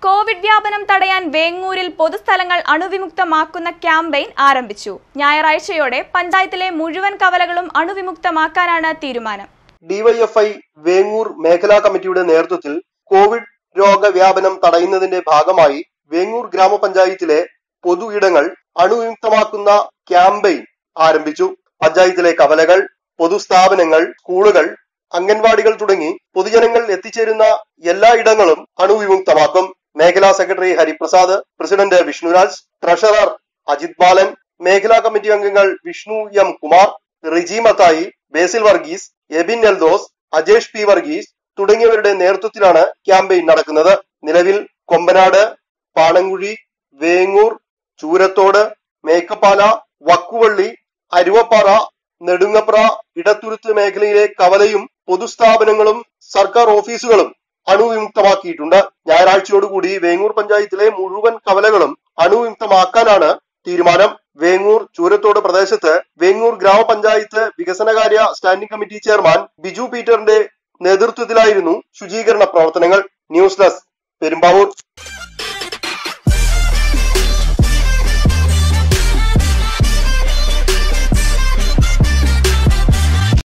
Covid വ്യാപനം തടയാൻ വേങ്ങൂരിൽ പൊതുസ്ഥലങ്ങൾ അണുവിമുക്തമാക്കുന്ന campaign ആരംഭിച്ചു ഞായറാഴ്ചയോടെ പഞ്ചായത്തിലെ മുഴുവൻ കവലകളും അണുവിമുക്തമാക്കാനാണ് തീരുമാനം ഡിവൈഎഫ്ഐ വേങ്ങൂർ മേഖലാ കമ്മിറ്റിയുടെ നേതൃത്വത്തിൽ കോവിഡ് രോഗവ്യാപനം തടയുന്നതിന്റെ ഭാഗമായി വേങ്ങൂർ ഗ്രാമപഞ്ചായത്തിലെ പൊതു ഇടങ്ങൾ അണുവിമുക്തമാക്കുന്ന ക്യാമ്പയിൻ ആരംഭിച്ചു പഞ്ചായത്തിലെ കവലകൾ പൊതുസ്ഥാപനങ്ങൾ സ്കൂളുകൾ അംഗൻവാടികൾ തുടങ്ങി പൊതുജനങ്ങൾ എത്തിച്ചേരുന്ന എല്ലാ ഇടങ്ങളും അണുവിമുക്തമാക്കും മേഖലാ secretary Hariprasad president Vishnuraj treasurer Ajith Balan മേഖലാ കമ്മിറ്റി അംഗങ്ങൾ വിഷ്ണു എം കുമാർ റിജി മത്തായി ബേസിൽ വർഗീസ് എബിൻ എൽദോസ് അജേഷ് പി വർഗീസ് തുടങ്ങിയവരുടെ നേതൃത്വത്തിലാണ് ക്യാമ്പയിൻ നടക്കുന്നത് നിലവിൽ കൊമ്പനാട് പാണങ്കുഴി വേങ്ങൂർ ചൂരത്തോട് മേക്കപ്പാല വക്കുവള്ളി അരുവപ്പാറ നെടുങ്ങപ്ര ഇടത്തുരുത്ത് മേഖലയിലെ കവലയും പൊതുസ്ഥാപനങ്ങളും സർക്കാർ ഓഫീസുകളും അണുവിമുക്തമാക്കിയിട്ടുണ്ട് ഞായറാഴ്ചയോടുകൂടി വേങ്ങൂർ പഞ്ചായത്തിലെ മുഴുവൻ കവലകളും അണുവിമുക്തമാക്കാനാണ് തീരുമാനം വേങ്ങൂർ ചൂരത്തോട് പ്രദേശത്ത് വേങ്ങൂർ ഗ്രാമപഞ്ചായത്ത് വികസനകാര്യ സ്റ്റാൻഡിംഗ് കമ്മിറ്റി ചെയർമാൻ ബിജു പീറ്ററിന്റെ നേതൃത്വത്തിലായിരുന്നു ശുചീകരണ പ്രവർത്തനങ്ങൾ ന്യൂസ് ഡെസ്ക് പെരുമ്പാവൂർ